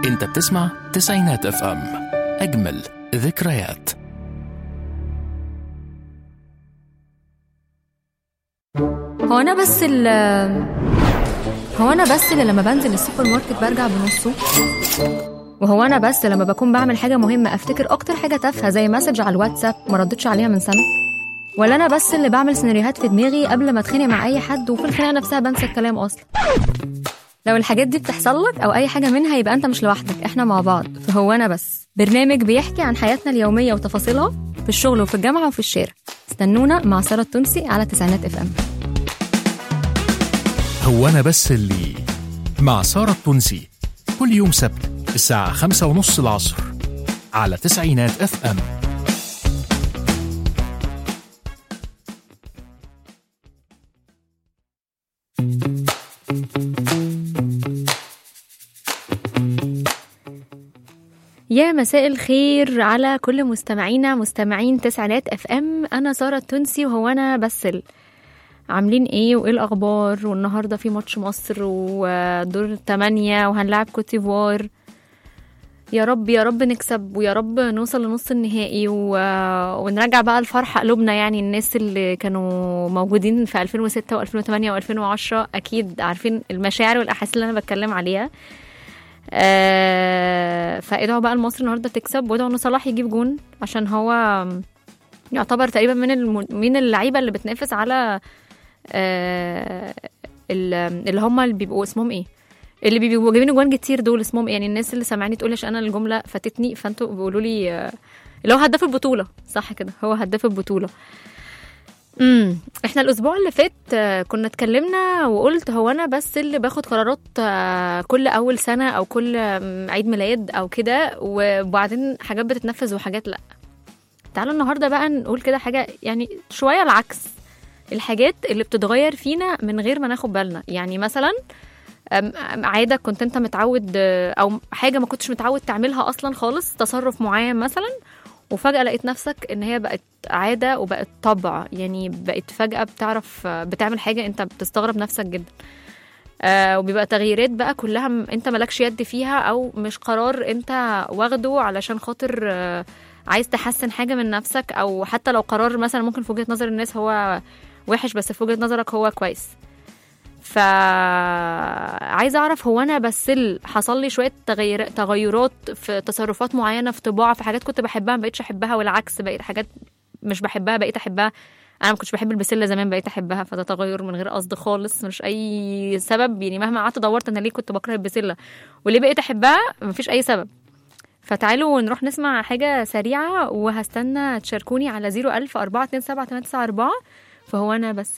انت بتسمع تسعينات اف ام اجمل ذكريات هو انا بس ال هو انا بس اللي لما بنزل السوبر ماركت برجع بنصه وهو انا بس لما بكون بعمل حاجه مهمه افتكر اكتر حاجه تافهه زي مسج على الواتساب ما ردتش عليها من سنه ولا انا بس اللي بعمل سيناريوهات في دماغي قبل ما اتخانق مع اي حد وفي الخناقه نفسها بنسى الكلام اصلا لو الحاجات دي بتحصل لك او اي حاجه منها يبقى انت مش لوحدك احنا مع بعض فهو انا بس برنامج بيحكي عن حياتنا اليوميه وتفاصيلها في الشغل وفي الجامعه وفي الشارع استنونا مع ساره التونسي على تسعينات اف ام هو انا بس اللي مع سارة التونسي كل يوم سبت الساعة خمسة ونص العصر على تسعينات اف ام يا مساء الخير على كل مستمعينا مستمعين تسعينات اف ام انا ساره التونسي وهو انا بسل عاملين ايه وايه الاخبار والنهارده في ماتش مصر ودور الثمانية وهنلعب كوتيفوار يا رب يا رب نكسب ويا رب نوصل لنص النهائي و... ونرجع بقى الفرحة قلوبنا يعني الناس اللي كانوا موجودين في 2006 و2008 و2010 أكيد عارفين المشاعر والأحاسيس اللي أنا بتكلم عليها آه فادعوا بقى لمصر النهارده تكسب وادعوا ان صلاح يجيب جون عشان هو يعتبر تقريبا من الم... من اللعيبه اللي بتنافس على آه ال- اللي هم اللي بيبقوا اسمهم ايه اللي بيبقوا جايبين جوان كتير دول اسمهم إيه؟ يعني الناس اللي سامعاني تقول عشان انا الجمله فاتتني فانتوا بيقولوا لي آه، اللي هو هداف البطوله صح كده هو هداف البطوله امم احنا الاسبوع اللي فات آه، كنا اتكلمنا وقلت هو انا بس اللي باخد قرارات آه، كل اول سنه او كل آم، عيد ميلاد او كده وبعدين حاجات بتتنفذ وحاجات لا تعالوا النهارده بقى نقول كده حاجه يعني شويه العكس الحاجات اللي بتتغير فينا من غير ما ناخد بالنا يعني مثلا أم- أم- عادة كنت انت متعود آه، او حاجة ما كنتش متعود تعملها اصلا خالص تصرف معين مثلا وفجأة لقيت نفسك ان هي بقت عادة وبقت طبع يعني بقت فجأة بتعرف آه، بتعمل حاجة انت بتستغرب نفسك جدا آه وبيبقى تغييرات بقى كلها م- انت مالكش يد فيها او مش قرار انت واخده علشان خاطر آه عايز تحسن حاجة من نفسك او حتى لو قرار مثلا ممكن في وجهة نظر الناس هو وحش بس في وجهة نظرك هو كويس ف عايزه اعرف هو انا بس ال- حصل لي شويه تغير... تغيرات في تصرفات معينه في طباع في حاجات كنت بحبها ما بقتش احبها والعكس بقيت حاجات مش بحبها بقيت احبها انا ما كنتش بحب البسله زمان بقيت احبها فده تغير من غير قصد خالص مش اي سبب يعني مهما قعدت دورت انا ليه كنت بكره البسله وليه بقيت احبها مفيش اي سبب فتعالوا نروح نسمع حاجة سريعة وهستنى تشاركوني على 01000 427 فهو أنا بسل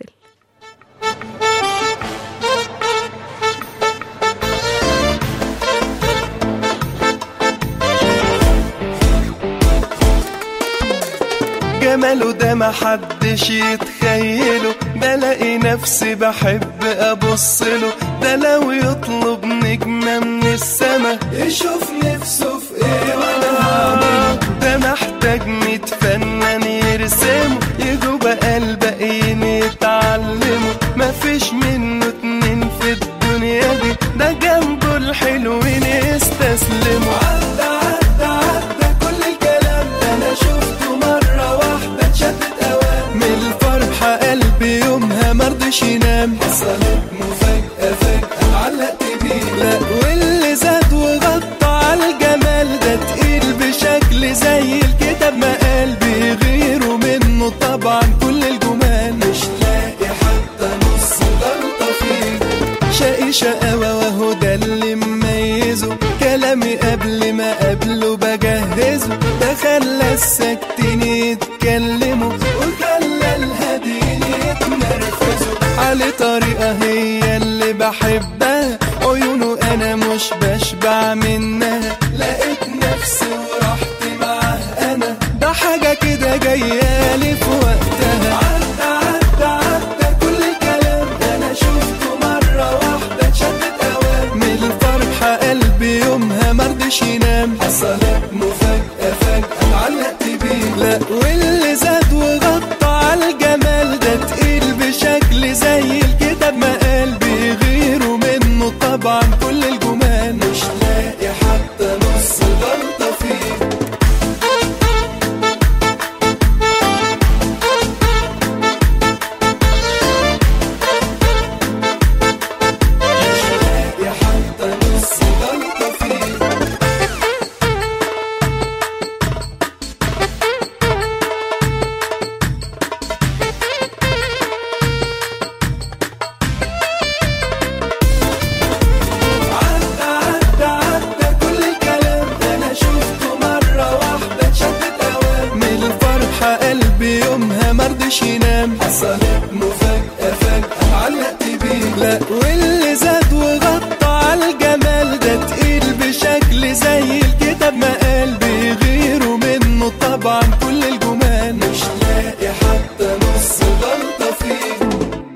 جماله ده محدش يتخيله بلاقي نفسي بحب ابصله ده لو يطلب نجمة من السما يشوف نفسه في ايه وانا هعمله ده محتاج ميت فنان يرسمه يجوا بقى الباقيين يتعلموا مفيش منه اتنين في الدنيا دي ده جنبه الحلوين يستسلموا عدى عدى عدى كل الكلام ده انا شفته مرة واحدة اتشتت اوام من الفرحة قلبي يومها مرضش ينام حصلت مفاجأة فجأة علقت بيه لا واللي زاد وغطى على الجمال ده تقيل بشكل زي الكتاب ما قلبي غيره منه طبعا كل الجمال مش لاقي حتى نص غلطة فيه شقي شقاوة وهو ده اللي مميزه كلامي قبل ما قبله بجهزه ده خلى الساكتين يتكلموا وخلى الهاديين يتنرفزوا على طريقة هي اللي بحبها عيونه أنا مش بشبع منها لقيت نفسي ورحت معاه أنا ده حاجة كده جايالي في وقتها عدى عدى عدى كل الكلام ده أنا شفته مرة واحدة اتشتت أوام من الفرحة قلبي يومها مرضش ينام حصلت مفاجأة فجأة علقت بيه لا واللي زاد وغطى على الجمال ده تقيل بشكل زي الكتاب ما قلبي غيره منه طبعا كل الجمال مش لاقي حتى واللي زاد وغطى على الجمال ده تقيل بشكل زي الكتاب ما قال بيغيروا منه طبعا كل الجمال مش لاقي حتى نص غلطة فيه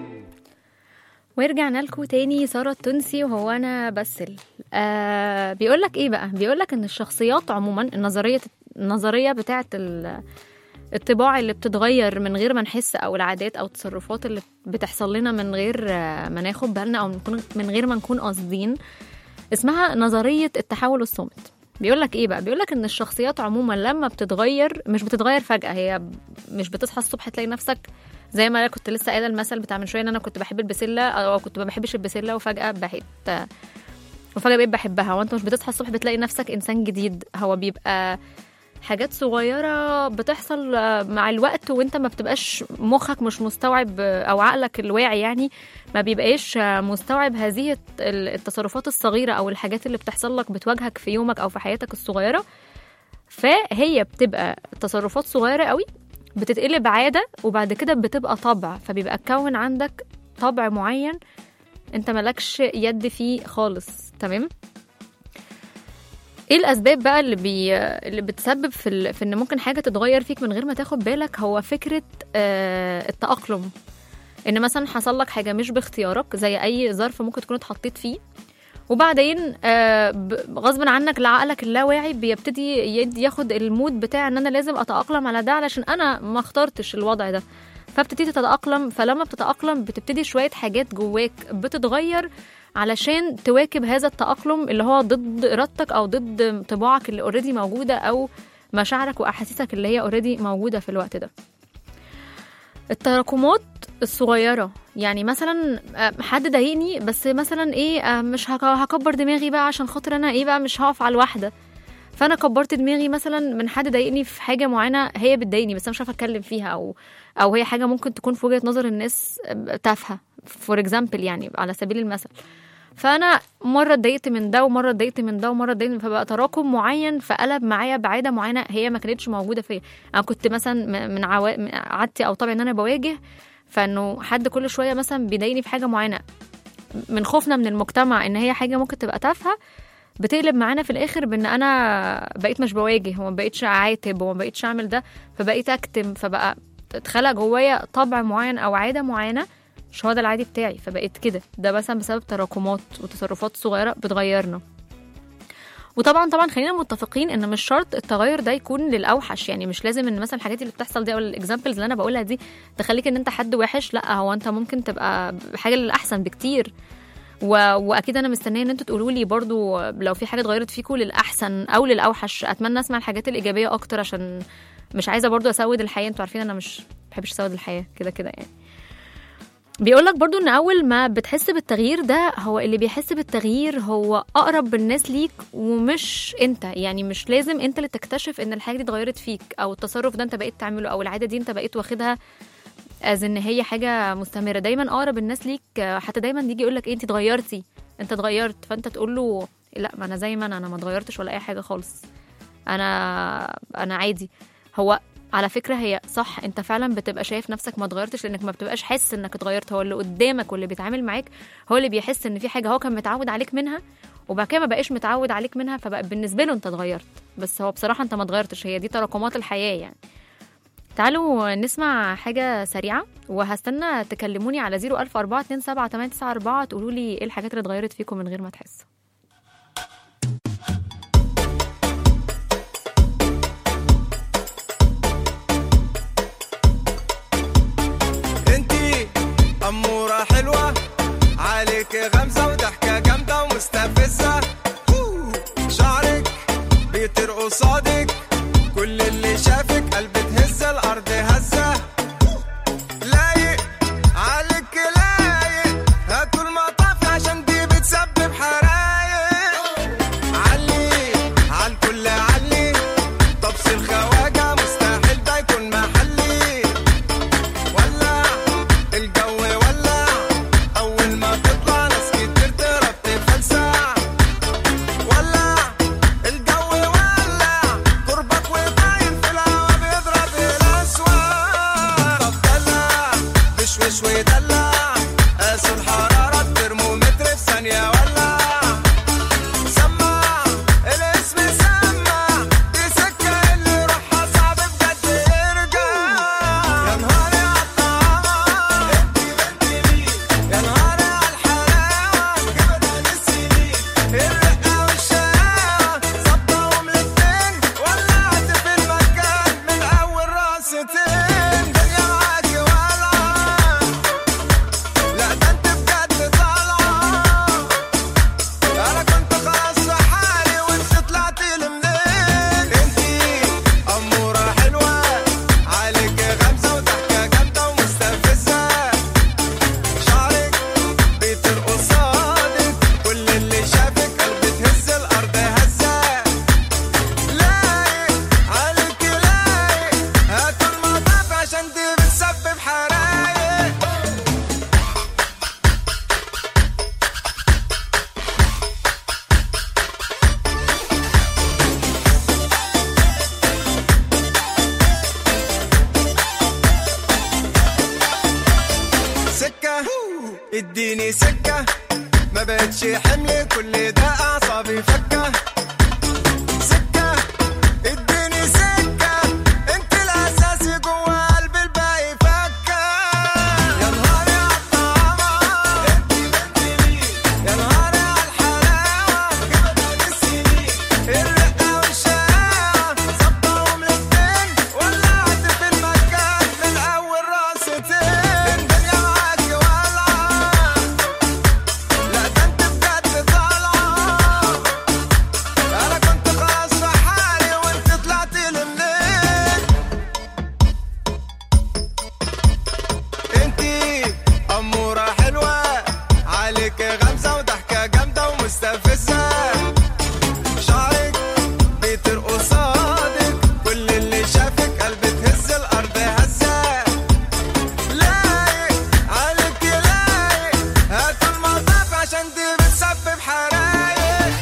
ورجعنا لكم تاني سارة التونسي وهو أنا بسل آه بيقول لك إيه بقى بيقول لك إن الشخصيات عموما النظرية النظرية بتاعة ال- الطباع اللي بتتغير من غير ما نحس أو العادات أو التصرفات اللي بتحصل لنا من غير آه، ما ناخد بالنا أو نكون- من غير ما نكون قاصدين اسمها نظرية التحول الصامت بيقول لك ايه بقى بيقول لك ان الشخصيات عموما لما بتتغير مش بتتغير فجأة هي مش بتصحى الصبح تلاقي نفسك زي ما انا كنت لسه قايله المثل بتاع من شويه ان انا كنت بحب البسله او كنت ما بحبش البسله وفجاه بقيت وفجاه بقيت بحبها وانت مش بتصحى الصبح بتلاقي نفسك انسان جديد هو بيبقى حاجات صغيرة بتحصل مع الوقت وانت ما بتبقاش مخك مش مستوعب او عقلك الواعي يعني ما بيبقاش مستوعب هذه التصرفات الصغيرة او الحاجات اللي بتحصل لك بتواجهك في يومك او في حياتك الصغيرة فهي بتبقى تصرفات صغيرة قوي بتتقلب عادة وبعد كده بتبقى طبع فبيبقى اتكون عندك طبع معين انت مالكش يد فيه خالص تمام ايه الاسباب بقى اللي بي... اللي بتسبب في ال... في ان ممكن حاجه تتغير فيك من غير ما تاخد بالك هو فكره آه التاقلم ان مثلا حصل لك حاجه مش باختيارك زي اي ظرف ممكن تكون اتحطيت فيه وبعدين آه ب- غصب عنك لعقلك اللاواعي بيبتدي يد- ياخد المود بتاع ان انا لازم اتاقلم على ده علشان انا ما اخترتش الوضع ده فبتبتدي تتاقلم فلما بتتاقلم بتبتدي شويه حاجات جواك بتتغير علشان تواكب هذا التأقلم اللي هو ضد إرادتك أو ضد طباعك اللي اوريدي موجودة أو مشاعرك وأحاسيسك اللي هي اوريدي موجودة في الوقت ده التراكمات الصغيرة يعني مثلا آه، حد ضايقني بس مثلا ايه آه، مش هك- هكبر دماغي بقى عشان خاطر انا ايه بقى مش هقف على الواحدة فانا كبرت دماغي مثلا من حد ضايقني في حاجه معينه هي بتضايقني بس انا مش عارفه اتكلم فيها او او هي حاجه ممكن تكون في وجهه نظر الناس تافهه فور اكزامبل يعني على سبيل المثل فانا مره اتضايقت من ده ومره اتضايقت من ده ومره اتضايقت من- فبقى تراكم معين فقلب معايا بعاده معينه هي ما كانتش موجوده فيا انا كنت مثلا م- من عوا... من عادتي او طبعي ان انا بواجه فانه حد كل شويه مثلا بيضايقني في حاجه معينه من خوفنا من المجتمع ان هي حاجه ممكن تبقى تافهه بتقلب معانا في الاخر بان انا بقيت مش بواجه وما بقيتش اعاتب وما بقيتش اعمل ده فبقيت اكتم فبقى اتخلق جوايا طبع معين او عاده معينه مش هو ده العادي بتاعي فبقيت كده ده مثلا بسبب تراكمات وتصرفات صغيره بتغيرنا وطبعا طبعا خلينا متفقين ان مش شرط التغير ده يكون للاوحش يعني مش لازم ان مثلا الحاجات اللي بتحصل دي او الاكزامبلز اللي انا بقولها دي تخليك ان انت حد وحش لا هو انت ممكن تبقى حاجه للاحسن بكتير و... واكيد انا مستنيه ان انتوا تقولوا لي برضو لو في حاجه اتغيرت فيكم للاحسن او للاوحش اتمنى اسمع الحاجات الايجابيه اكتر عشان مش عايزه برضو اسود الحياه انتوا عارفين انا مش بحبش اسود الحياه كده كده يعني بيقول لك برضو ان اول ما بتحس بالتغيير ده هو اللي بيحس بالتغيير هو اقرب الناس ليك ومش انت يعني مش لازم انت اللي تكتشف ان الحاجه دي اتغيرت فيك او التصرف ده انت بقيت تعمله او العاده دي انت بقيت واخدها از ان هي حاجه مستمره دايما اقرب الناس ليك آه، حتى دايما يجي يقول لك ايه انت اتغيرتي انت اتغيرت فانت تقول له لا ما انا زي ما انا انا ما اتغيرتش ولا اي حاجه خالص انا انا عادي هو على فكره هي صح انت فعلا بتبقى شايف نفسك ما اتغيرتش لانك ما بتبقاش حاسس انك اتغيرت هو اللي قدامك واللي بيتعامل معاك هو اللي بيحس ان في حاجه هو كان متعود عليك منها وبعد كده ما بقاش متعود عليك منها فبقى بالنسبه له انت اتغيرت بس هو بصراحه انت ما اتغيرتش هي دي تراكمات الحياه يعني تعالوا نسمع حاجة سريعة وهستنى تكلموني على 004278994 تقولوا لي ايه الحاجات اللي اتغيرت فيكم من غير ما تحسوا انتي أمورة حلوة عليك غمزة وضحكة جامدة ومستفزة أوه، شعرك بيطير قصادك كل اللي شافك قلب تهز الأرض هزة لايق عليك لايق هاتوا المطاف عشان دي بتسبب حرايق علي عالكل علي طبس الخواجة مستحيل ده يكون محلي ولع الجو ولع اول ما تطلع ناس كتير تهرب تفلسع ولع الجو ولع ما بقتش حمل كل ده اعصابي فكه سكه اديني سكه انت الاساسي جوه قلب الباقي فكه يا نهاري عالطعامه انت بنت مين يا نهاري عالحلاوه جبنا السنين الرقه والشقاوه ظبطهم الاتنين ولعت في المكان من اول راستين الدنيا معاكي والعه لا ده انت بجد طالعه انا كنت خلاص في حالي وانت طلعت لي منين انتي اموره حلوه عليك غمزه وضحكه جامده ومستفزه شعرك بيطير قصادك كل اللي شافك قلبي تهز الارض هزه لايق عليك لايق هات المطاف عشان دي بتسبب حرايق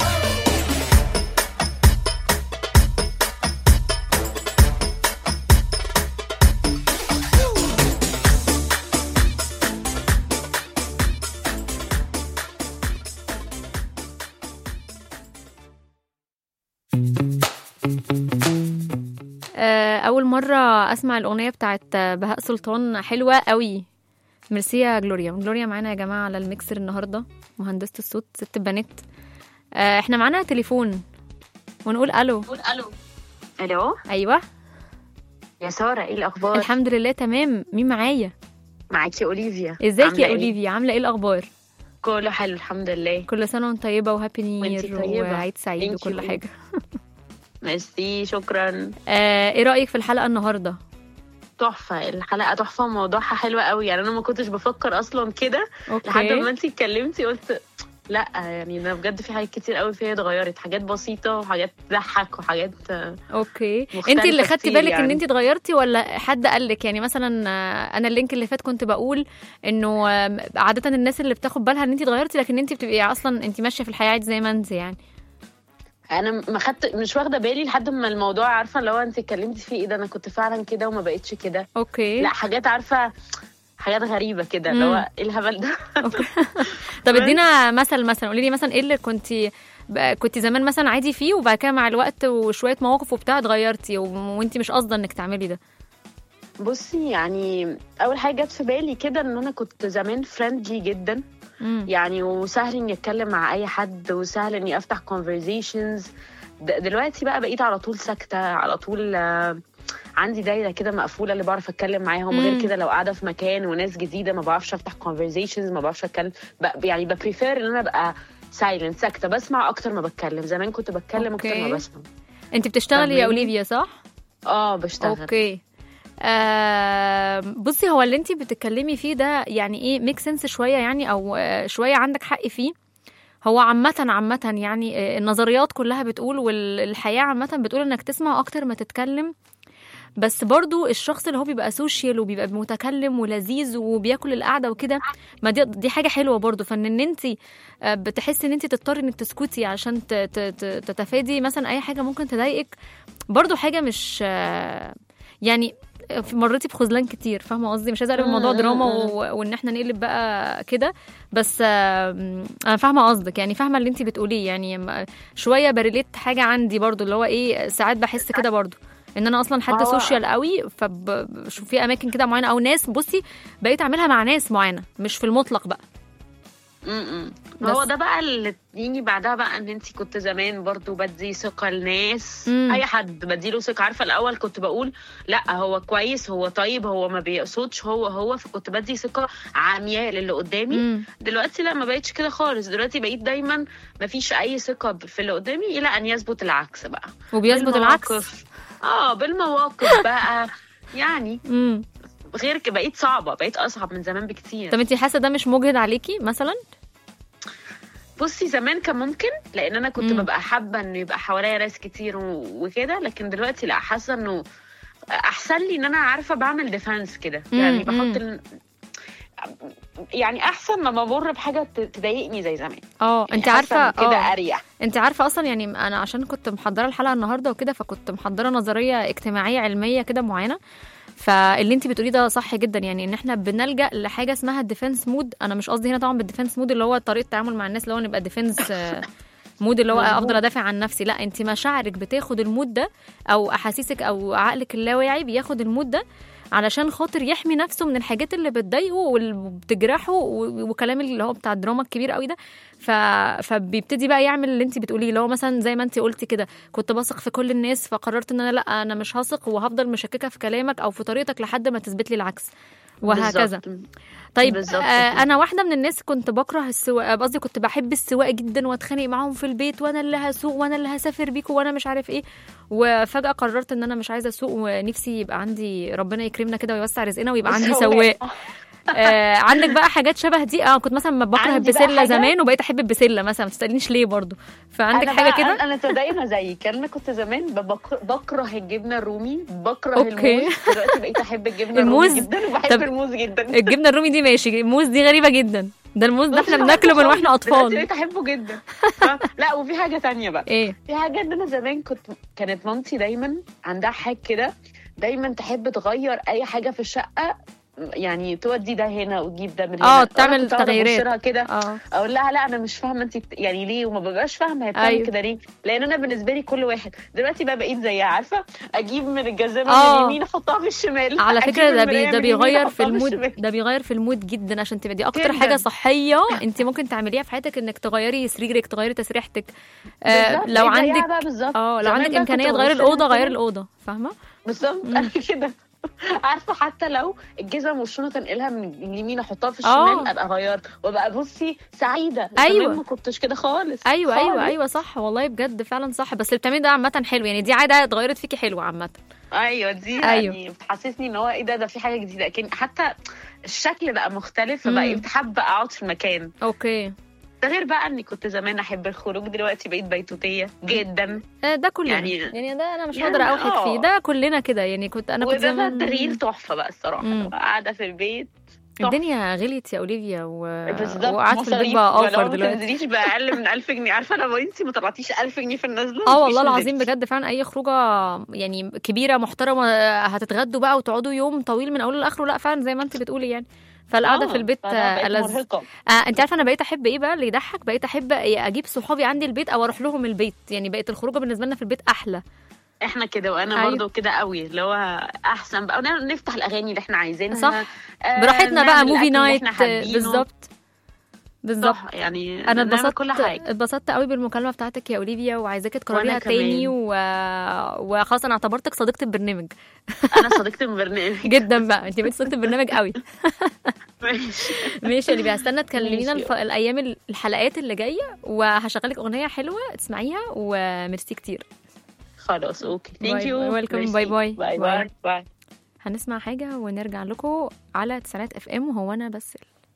آه، اول مره اسمع الاغنيه بتاعت بهاء سلطان حلوه قوي ميرسي يا جلوريا جلوريا معانا يا جماعه على الميكسر النهارده مهندسه الصوت ست بنات آه، احنا معانا تليفون ونقول الو الو ايوه يا ساره ايه الاخبار الحمد لله تمام مين معايا معاكي اوليفيا ازيك عاملة يا إيه؟ اوليفيا عامله ايه الاخبار كله حلو الحمد لله كل سنه وانت طيبه وهابي نيو وانتي يير طيبة. وعيد سعيد Thank وكل you. حاجه ميرسي شكرا آه، ايه رايك في الحلقه النهارده تحفه الحلقه تحفه وموضوعها حلو قوي يعني انا ما كنتش بفكر اصلا كده لحد ما اوكي انتي اتكلمتي قلت لا يعني انا بجد في حاجات كتير قوي فيها اتغيرت حاجات بسيطه وحاجات تضحك وحاجات اوكي مختلفة انت اللي خدتي كتير بالك ان يعني. انت اتغيرتي ولا حد قال لك يعني مثلا آه، انا اللينك اللي فات كنت بقول انه آه، عاده الناس اللي بتاخد بالها ان انت اتغيرتي لكن انت بتبقي اصلا انت ماشيه في الحياه عادي زي ما انت يعني انا ما خدت مش واخده بالي لحد ما الموضوع عارفه اللي هو انت اتكلمتي فيه ايه ده انا كنت فعلا كده وما بقتش كده اوكي لا حاجات عارفه حاجات غريبه كده اللي مم. هو ايه الهبل ده طب ادينا مثل مثلا قولي لي مثلا ايه اللي كنت كنت زمان مثلا عادي فيه وبعد كده مع الوقت وشويه مواقف وبتاع اتغيرتي و- وانت مش قاصده انك تعملي ده بصي يعني اول حاجه جت في بالي كده ان انا كنت زمان فريندلي جدا مم. يعني وسهل اني اتكلم مع اي حد وسهل اني افتح conversations د- دلوقتي بقى بقيت على طول ساكته على طول آه، عندي دايره كده مقفوله اللي بعرف اتكلم معاهم مم. غير كده لو قاعده في مكان وناس جديده ما بعرفش افتح conversations ما بعرفش اتكلم ب- يعني ببريفير ان انا ابقى سايلنت ساكته بسمع اكتر ما بتكلم زمان كنت بتكلم اكتر أوكي. ما بسمع انت بتشتغلي يا فاهماني؟ اوليفيا صح اه بشتغل اوكي آه بصي هو اللي انت بتتكلمي فيه ده يعني ايه ميك سنس شويه يعني او آه شويه عندك حق فيه هو عامة عامة يعني آه، النظريات كلها بتقول والحياة عامة بتقول انك تسمع اكتر ما تتكلم بس برضو الشخص اللي هو بيبقى سوشيال وبيبقى متكلم ولذيذ وبياكل القعده وكده ما دي دي حاجه حلوه برضو فان ان انت بتحسي ان انت تضطري انك تسكتي عشان ت- ت- ت- تتفادي مثلا اي حاجه ممكن تضايقك برضو حاجه مش آه، يعني في- مريتي بخذلان كتير فاهمه قصدي مش عايزه اقلب الموضوع مم، دراما مم، و- وان احنا نقلب بقى كده بس آه، انا فاهمه قصدك يعني فاهمه اللي انت بتقوليه يعني م- شويه بريليت حاجه عندي برضو اللي هو ايه ساعات بحس كده برضو ان انا اصلا حد ما هو- سوشيال قوي فبشوف في اماكن كده معينه او ناس بصي بقيت اعملها مع ناس معينه مش في المطلق بقى امم بس. هو ده بقى اللي يجي بعدها بقى ان انت كنت زمان برضو بدي ثقه لناس مم. اي حد بديله ثقه عارفه الاول كنت بقول لا هو كويس هو طيب هو ما بيقصدش هو هو فكنت بدي ثقه عمياء للي قدامي مم. دلوقتي لا ما بقتش كده خالص دلوقتي بقيت دايما ما فيش اي ثقه في اللي قدامي الى ان يثبت العكس بقى وبيثبت العكس بالمواقف. اه بالمواقف بقى يعني امم غير كده بقيت صعبه بقيت اصعب من زمان بكتير طب انت حاسه ده مش مجهد عليكي مثلا بصي زمان كان ممكن لان انا كنت مم. ببقى حابه انه يبقى حواليا ناس كتير و- وكده لكن دلوقتي لا حاسه انه احسن لي ان انا عارفه بعمل ديفense كده مم، يعني مم. بحط ال... يعني احسن ما بمر بحاجه ت- تضايقني زي زمان اه انت يعني عارفه حاسة إن كده اه اريح انت عارفه اصلا يعني انا عشان كنت محضره الحلقه النهارده وكده فكنت محضره نظريه اجتماعيه علميه كده معينه فاللي انت بتقوليه ده صح جدا يعني ان احنا بنلجا لحاجه اسمها الديفنس مود انا مش قصدي هنا طبعا بالديفنس مود اللي هو طريقه التعامل مع الناس اللي هو نبقى ديفنس مود اللي هو مظبوط. افضل ادافع عن نفسي لا انت مشاعرك بتاخد المود ده او احاسيسك او عقلك اللاواعي بياخد المود ده علشان خاطر يحمي نفسه من الحاجات اللي بتضايقه واللي بتجرحه و- وكلام اللي هو بتاع الدراما الكبير قوي ده ف... فبيبتدي بقى يعمل اللي انت بتقوليه اللي هو مثلا زي ما انت قلتي كده كنت بثق في كل الناس فقررت ان انا لا انا مش هثق وهفضل مشككه في كلامك او في طريقتك لحد ما تثبت لي العكس وهكذا بالظبط. طيب بالظبط آه كده. انا واحده من الناس كنت بكره السواقه قصدي كنت بحب السواقه جدا واتخانق معاهم في البيت وانا اللي هسوق وانا اللي هسافر بيكم وانا مش عارف ايه وفجاه قررت ان انا مش عايزه اسوق ونفسي يبقى عندي ربنا يكرمنا كده ويوسع رزقنا ويبقى عندي سواق آه عندك بقى حاجات شبه دي اه كنت مثلا بكره عندي بقى البسله حاجة- زمان وبقيت احب البسله مثلا ما تسالنيش ليه برضو فعندك أنا حاجه بقى- كده انا أنا تصدقي انا زيك انا كنت زمان ببك- بكره الجبنه الرومي بكره أوكي. الموز دلوقتي بقيت احب الجبنه الموز؟ الرومي جدا وبحب طب الموز جدا الجبنه الرومي دي ماشي الموز دي غريبه جدا ده الموز ده احنا بناكله من واحنا دلوقتي اطفال بقيت احبه جدا ف- لا وفي حاجه تانية بقى ايه في حاجه ان انا زمان كنت كانت مامتي دايما عندها حاجه كده دايما تحب تغير اي حاجه في الشقه يعني تودي ده هنا وتجيب ده من هنا اه وأنا تعمل كنت أقعد أبص تغييرات لها كده اه اقول لها لا انا مش فاهمه انت بت... يعني ليه وما ببقاش فاهمه هي بتعمل أيوة. أيوه. كده ليه لان انا بالنسبه لي كل واحد دلوقتي بقى بقيت زيها عارفه اجيب من الجزامه آه. من اليمين احطها في الشمال على أجيب فكره ده بي المراية ده من اليمين بيغير في أحطها المود الشمال. ده بيغير في المود جدا عشان تبقى دي اكتر جداً. حاجه صحيه انت ممكن تعمليها في حياتك انك تغيري سريرك تغيري تسريحتك آه بالظبط، لو بقيت زيها عندك بقى بالظبط اه لو زمان عندك بقى امكانيه كنت تغيري ببص لها الاوضه غيري كده. الاوضه فاهمه بالظبط مم. انا كده عارفه حتى لو الجزم والشنط انقلها من اليمين احطها في آه. الشمال ابقى غيرت وابقى بصي سعيده أيوة. زمان ما كنتش كده خالص ايوه ايوه خالص. ايوه صح والله بجد فعلا صح بس اللي بتعمليه ده عامه حلو يعني دي عاده اتغيرت فيكي حلوه عامه ايوه دي أيوة. يعني بتحسسني ان هو ايه ده ده في حاجه جديده لكن حتى الشكل بقى مختلف مم. فبقيت حابه اقعد في المكان اوكي ده غير بقى اني كنت زمان احب الخروج دلوقتي بقيت بيتوتيه جدا آه ده كلنا يعني, يعني- يعني ده انا مش يعني هقدر اوحد آه. فيه ده كلنا كده يعني كنت انا كنت وده بقى زمان التغيير تحفه بقى الصراحه مم. لو قاعده في البيت تحفة. الدنيا غليت يا اولivia و... بالظبط وقعدت في البيت مصاريف بقى ولو اوفر ما دلوقتي تنزليش باقل من 1000 جنيه عارفه لو انت ما طلعتيش 1000 جنيه في النازله اه مفيش والله العظيم نزلتي. بجد فعلا اي خروجه يعني كبيره محترمه هتتغدوا بقى وتقعدوا يوم طويل من اوله لاخره لا فعلا زي ما انت بتقولي يعني فالقعده آه، في البيت فأنا بقيت ألذ مرهقه آه انت عارفه انا بقيت احب ايه بقى اللي يضحك بقيت احب اجيب صحابي عندي البيت او اروح لهم البيت يعني بقت الخروجه بالنسبه لنا في البيت احلى احنا كده وانا أيوة. برضو كده قوي اللي هو احسن بقى ونعمل- نفتح الاغاني اللي احنا عايزينها صح. آه، براحتنا بقى نعمل موفي الأكل اللي نايت احنا حابينه. بالظبط بالظبط صح يعني انا نعمل اتبسطت كل حاجه اتبسطت قوي بالمكالمه بتاعتك يا اولivia وعايزاكي تكرريها وأنا تاني كمان. و... وخلاص انا اعتبرتك صديقه البرنامج انا صديقه البرنامج جدا بقى انت بقيتي صديقه البرنامج قوي ماشي ماشي اللي هستنى تكلمينا ماشي. الف... الايام الحلقات اللي جايه وهشغلك اغنيه حلوه تسمعيها وميرسي كتير خلاص اوكي باي ثانك يو باي. Welcome. باي باي. باي باي. باي باي هنسمع حاجه ونرجع لكم على تسعينات اف ام وهو انا بس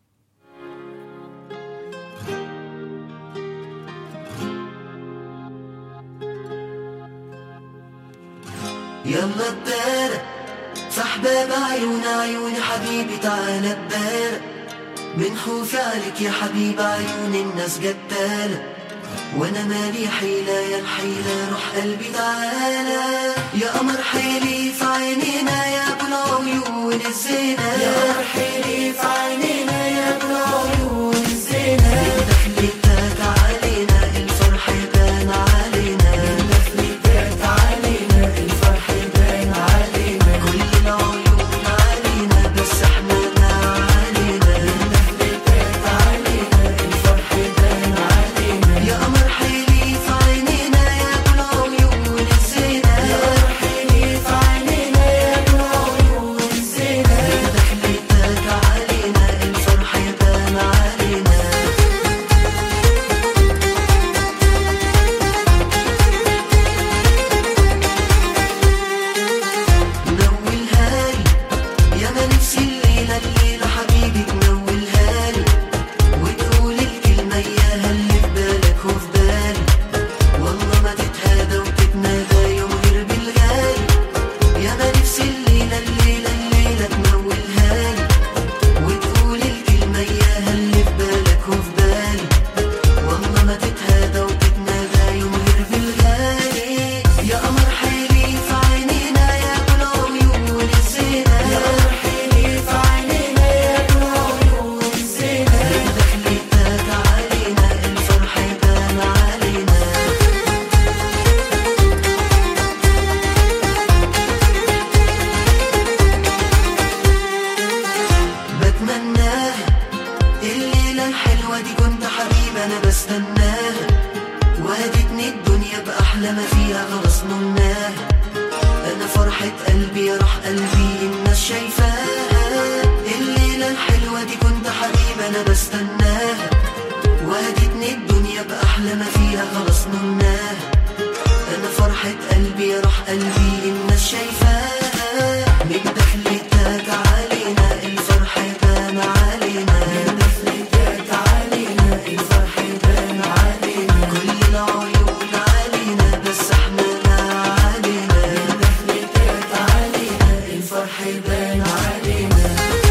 يلا الدارة صاحبة بعيون عيوني حبيبي تعالى الدارة من خوفي عليك يا حبيب عيون الناس جدالة وانا مالي حيلة يا الحيلة روح قلبي تعالى يا قمر حيلي في عينينا يا ابو العيون الزينة يا قمر حيلي في عينينا يا ابو العيون الزينة من دخلتك علينا الفرح بان علينا من دخلتك علينا الفرح بان علينا كل العيون علينا بس احنا ما علينا من دخلتك علينا الفرح بان علينا يا قمر حيلي في عينينا يا ابو العيون الزينة يا قمر حيلي في عينينا يا ابو العيون الزينة من دخلتك بستناها وهدتني الدنيا بأحلى ما فيها خلاص نمناها أنا فرحة قلبي يا راح قلبي الناس شايفاها الليلة الحلوة دي كنت حبيبي أنا بستناها وهدتني الدنيا بأحلى ما فيها خلاص نمناها أنا فرحة قلبي يا راح قلبي الناس شايفاها من دخلتك علينا الفرح بان علينا من دخلتك علينا الفرح بان علينا كل العيون علينا بس احنا لا علينا من دخلتك علينا الفرح بان علينا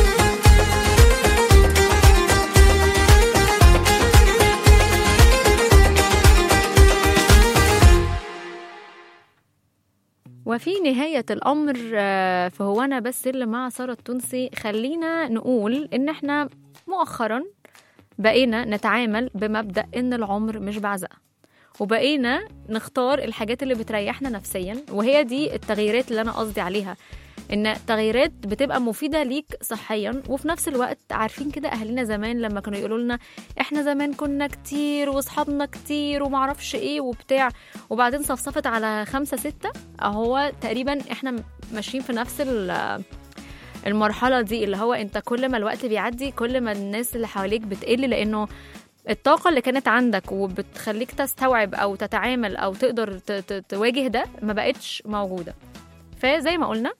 وفي نهاية الأمر آه، فهو أنا بس اللي مع سارة التونسي خلينا نقول إن إحنا مؤخرا بقينا نتعامل بمبدأ إن العمر مش بعزقة وبقينا نختار الحاجات اللي بتريحنا نفسيا وهي دي التغييرات اللي أنا قصدي عليها إن تغييرات بتبقى مفيدة ليك صحيا وفي نفس الوقت عارفين كده أهالينا زمان لما كانوا يقولوا لنا إحنا زمان كنا كتير وأصحابنا كتير ومعرفش إيه وبتاع وبعدين صفصفت على خمسة ستة هو تقريبا احنا ماشيين في نفس ال- المرحلة دي اللي هو انت كل ما الوقت بيعدي كل ما الناس اللي حواليك بتقل لانه الطاقة اللي كانت عندك وبتخليك تستوعب او تتعامل او تقدر ت- ت- تواجه ده ما بقتش موجودة فزي ما قلنا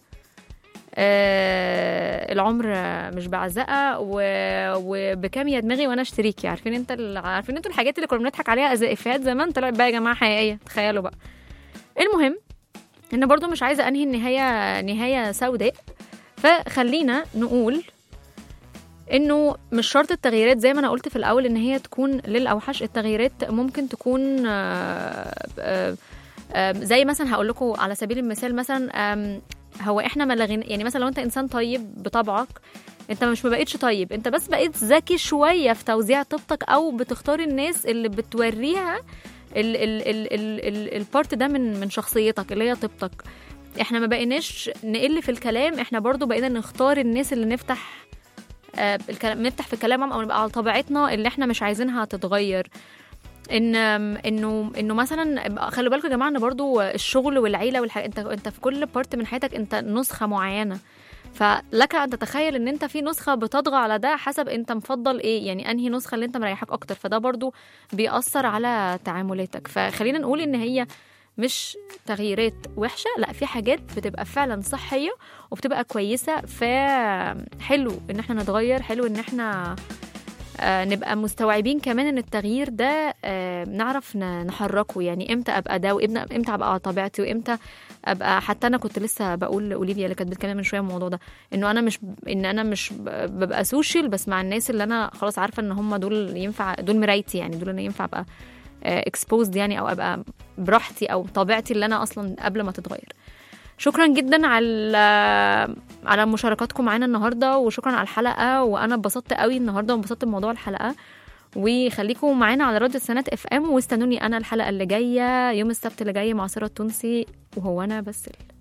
آه العمر مش بعزقه و- وبكام يا دماغي وانا اشتريكي عارفين انت ال- عارفين انتوا الحاجات اللي كنا بنضحك عليها زي افيهات زمان طلعت بقى يا جماعه حقيقيه تخيلوا بقى المهم ان برضو مش عايزه انهي النهايه نهايه سوداء فخلينا نقول انه مش شرط التغييرات زي ما انا قلت في الاول ان هي تكون للاوحش التغييرات ممكن تكون آه، آه، آه، زي مثلا هقول لكم على سبيل المثال مثلا آم، هو احنا ما لغينا يعني مثلا لو انت انسان طيب بطبعك انت مش ما بقيتش طيب انت بس بقيت ذكي شويه في توزيع طيبتك او بتختار الناس اللي بتوريها ال ال ال ال ال البارت ده من من شخصيتك اللي هي طيبتك احنا ما بقيناش نقل في الكلام احنا برضو بقينا نختار الناس اللي نفتح آه الكلام نفتح في الكلام معاهم او نبقى على طبيعتنا اللي احنا مش عايزينها تتغير ان آم، انه انه مثلا خلوا بالكم يا جماعه ان برضو الشغل والعيله والحاجات انت انت في كل بارت من حياتك انت نسخه معينه فلك ان تتخيل ان انت في نسخه بتطغى على ده حسب انت مفضل ايه يعني انهي نسخه اللي انت مريحك اكتر فده برضو بيأثر على تعاملاتك فخلينا نقول ان هي مش تغييرات وحشه لا في حاجات بتبقى فعلا صحيه وبتبقى كويسه فحلو ان احنا نتغير حلو ان احنا آه، نبقى مستوعبين كمان ان التغيير ده آه، نعرف ن- نحركه يعني امتى ابقى ده وامتى امتى ابقى على طبيعتي وامتى ابقى حتى انا كنت لسه بقول لاوليفيا اللي كانت بتتكلم من شويه عن الموضوع ده انه انا مش ان انا مش ب- ببقى سوشيال بس مع الناس اللي انا خلاص عارفه ان هم دول ينفع دول مرايتي يعني دول انا ينفع ابقى اكسبوزد يعني او ابقى براحتي او طبيعتي اللي انا اصلا قبل ما تتغير شكرا جدا على على مشاركاتكم معانا النهارده وشكرا على الحلقه وانا اتبسطت قوي النهارده وانبسطت بموضوع الحلقه وخليكم معانا على راديو سنات اف ام واستنوني انا الحلقه اللي جايه يوم السبت اللي جاي مع ساره التونسي وهو انا بس